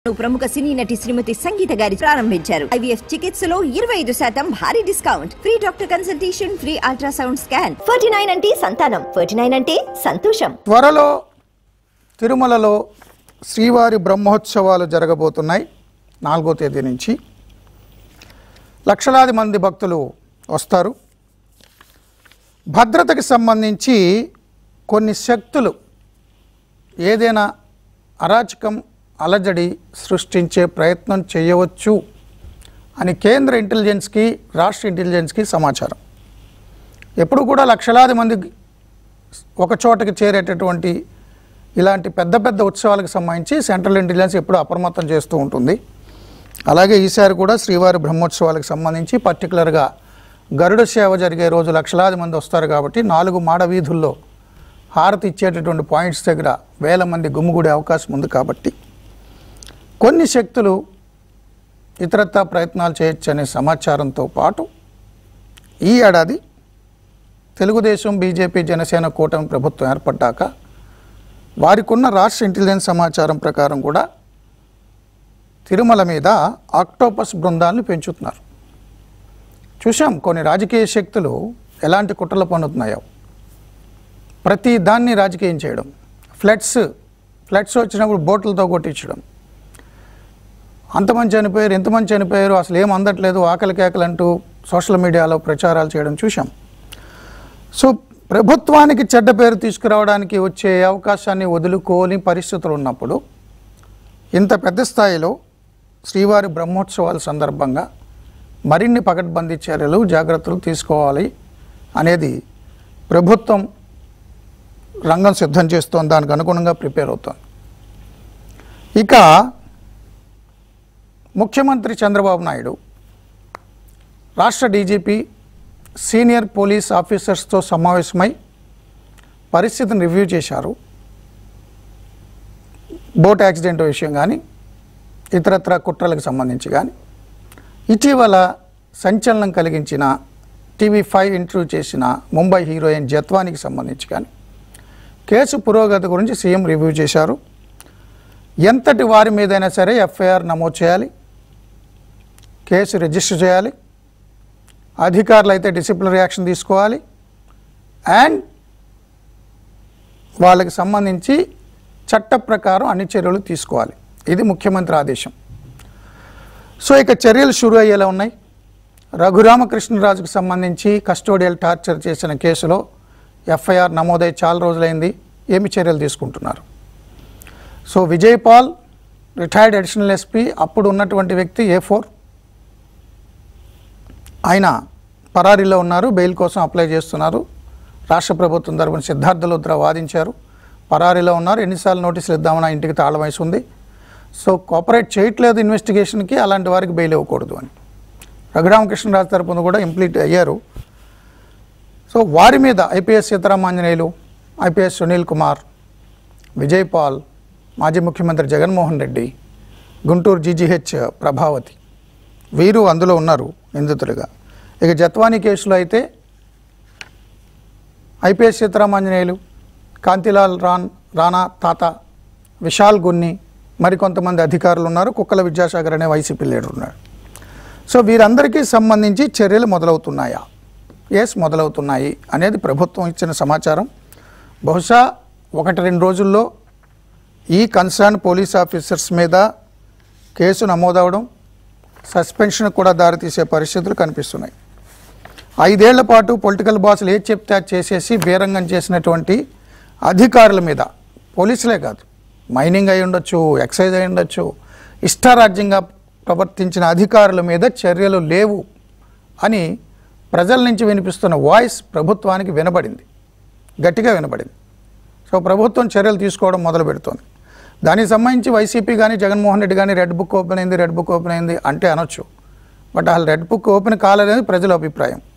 ప్రముఖ సినీ నటి శ్రీమతి సంగీత గారి ప్రారంభించారు ఐవీఎఫ్ చికిత్సలో ఇరవై ఐదు శాతం భారీ discount free doctor consultation free ultrasound scan forty nine అంటే సంతానం ఫోర్టీ నైన్ అంటే సంతోషం త్వరలో తిరుమలలో శ్రీవారి బ్రహ్మోత్సవాలు జరగబోతున్నాయి నాలుగో తేదీ నుంచి లక్షలాది మంది భక్తులు వస్తారు భద్రతకి సంబంధించి కొన్ని శక్తులు ఏదైనా అరాచకం అలజడి సృష్టించే ప్రయత్నం చేయవచ్చు అని కేంద్ర ఇంటెలిజెన్స్కి రాష్ట్ర ఇంటెలిజెన్స్కి సమాచారం ఎప్పుడు కూడా లక్షలాది మంది ఒక చోటకి చేరేటటువంటి ఇలాంటి పెద్ద పెద్ద ఉత్సవాలకు సంబంధించి సెంట్రల్ ఇంటెలిజెన్స్ ఎప్పుడు అప్రమత్తం చేస్తూ ఉంటుంది అలాగే ఈసారి కూడా శ్రీవారి బ్రహ్మోత్సవాలకు సంబంధించి పర్టికులర్గా గరుడ సేవ జరిగే రోజు లక్షలాది మంది వస్తారు కాబట్టి నాలుగు మాడ వీధుల్లో హారతి ఇచ్చేటటువంటి పాయింట్స్ దగ్గర వేల మంది గుమ్ముగూడే అవకాశం ఉంది కాబట్టి కొన్ని శక్తులు ఇతరత్తా ప్రయత్నాలు చేయొచ్చు అనే సమాచారంతో పాటు ఈ ఏడాది తెలుగుదేశం బీజేపీ జనసేన కూటమి ప్రభుత్వం ఏర్పడ్డాక వారికున్న రాష్ట్ర ఇంటెలిజెన్స్ సమాచారం ప్రకారం కూడా తిరుమల మీద ఆక్టోపస్ బృందాలను పెంచుతున్నారు చూసాం కొన్ని రాజకీయ శక్తులు ఎలాంటి కుట్రలు పన్నుతున్నాయో ప్రతి దాన్ని రాజకీయం చేయడం ఫ్లడ్స్ ఫ్లడ్స్ వచ్చినప్పుడు బోట్లతో కొట్టించడం అంతమంది చనిపోయారు ఎంతమంది చనిపోయారు అసలు ఏం అందట్లేదు ఆకలి కేకలు అంటూ సోషల్ మీడియాలో ప్రచారాలు చేయడం చూసాం సో ప్రభుత్వానికి చెడ్డ పేరు తీసుకురావడానికి వచ్చే అవకాశాన్ని వదులుకోని పరిస్థితులు ఉన్నప్పుడు ఇంత పెద్ద స్థాయిలో శ్రీవారి బ్రహ్మోత్సవాల సందర్భంగా మరిన్ని పకడ్బందీ చర్యలు జాగ్రత్తలు తీసుకోవాలి అనేది ప్రభుత్వం రంగం సిద్ధం చేస్తోంది దానికి అనుగుణంగా ప్రిపేర్ అవుతోంది ఇక ముఖ్యమంత్రి చంద్రబాబు నాయుడు రాష్ట్ర డీజీపీ సీనియర్ పోలీస్ ఆఫీసర్స్తో సమావేశమై పరిస్థితిని రివ్యూ చేశారు బోట్ యాక్సిడెంట్ విషయం కానీ ఇతరత్ర కుట్రలకు సంబంధించి కానీ ఇటీవల సంచలనం కలిగించిన టీవీ ఫైవ్ ఇంటర్వ్యూ చేసిన ముంబై హీరోయిన్ జత్వానికి సంబంధించి కానీ కేసు పురోగతి గురించి సీఎం రివ్యూ చేశారు ఎంతటి వారి మీదైనా సరే ఎఫ్ఐఆర్ నమోదు చేయాలి కేసు రిజిస్టర్ చేయాలి అధికారులు అయితే డిసిప్లినరీ యాక్షన్ తీసుకోవాలి అండ్ వాళ్ళకి సంబంధించి చట్ట ప్రకారం అన్ని చర్యలు తీసుకోవాలి ఇది ముఖ్యమంత్రి ఆదేశం సో ఇక చర్యలు షురు అయ్యేలా ఉన్నాయి రఘురామకృష్ణరాజుకు సంబంధించి కస్టోడియల్ టార్చర్ చేసిన కేసులో ఎఫ్ఐఆర్ నమోదై చాలా రోజులైంది ఏమి చర్యలు తీసుకుంటున్నారు so Vijay Paul retired additional SP అప్పుడు ఉన్నటువంటి వ్యక్తి ఏ ఫోర్ ఆయన పరారీలో ఉన్నారు బెయిల్ కోసం అప్లై చేస్తున్నారు రాష్ట్ర ప్రభుత్వం తరపున సిద్ధార్థ లుద్ర వాదించారు పరారీలో ఉన్నారు ఎన్నిసార్లు నోటీసులు ఇద్దామని ఆ ఇంటికి తాళం వేసి ఉంది సో కోఆపరేట్ చేయట్లేదు ఇన్వెస్టిగేషన్కి అలాంటి వారికి బెయిల్ ఇవ్వకూడదు అని రఘురామకృష్ణరాజు తరపున కూడా ఇంప్లీట్ అయ్యారు సో వారి మీద ఐపీఎస్ సీతారామాంజనేయులు ఐపీఎస్ సునీల్ కుమార్ విజయ్ పాల్ మాజీ ముఖ్యమంత్రి జగన్మోహన్ రెడ్డి గుంటూరు జీజీహెచ్ ప్రభావతి వీరు అందులో ఉన్నారు నిందితులుగా ఇక జత్వానీ కేసులో అయితే ఐపీఎస్ సీతారామాంజనేయులు కాంతిలాల్ రాన్ రాణా తాత విశాల్ గున్ని మరికొంతమంది అధికారులు ఉన్నారు కుక్కల విద్యాసాగర్ అనే వైసీపీ లీడర్ ఉన్నాడు సో వీరందరికీ సంబంధించి చర్యలు మొదలవుతున్నాయా ఎస్ మొదలవుతున్నాయి అనేది ప్రభుత్వం ఇచ్చిన సమాచారం బహుశా ఒకటి రెండు రోజుల్లో ఈ కన్సర్న్ పోలీస్ ఆఫీసర్స్ మీద కేసు నమోదవడం సస్పెన్షన్ కూడా దారితీసే పరిస్థితులు కనిపిస్తున్నాయి ఐదేళ్ల పాటు పొలిటికల్ బాసులు ఏది చెప్తే అది చేసేసి బేరంగం చేసినటువంటి అధికారుల మీద పోలీసులే కాదు మైనింగ్ అయి ఉండొచ్చు ఎక్సైజ్ అయి ఉండొచ్చు ఇష్టారాజ్యంగా ప్రవర్తించిన అధికారుల మీద చర్యలు లేవు అని ప్రజల నుంచి వినిపిస్తున్న వాయిస్ ప్రభుత్వానికి వినబడింది గట్టిగా వినబడింది సో ప్రభుత్వం చర్యలు తీసుకోవడం మొదలు పెడుతోంది దానికి సంబంధించి వైసీపీ కానీ జగన్మోహన్ రెడ్డి కానీ రెడ్ బుక్ ఓపెన్ అయింది రెడ్ బుక్ ఓపెన్ అయింది అంటే అనొచ్చు బట్ అసలు రెడ్ బుక్ ఓపెన్ కాలేదని ప్రజల అభిప్రాయం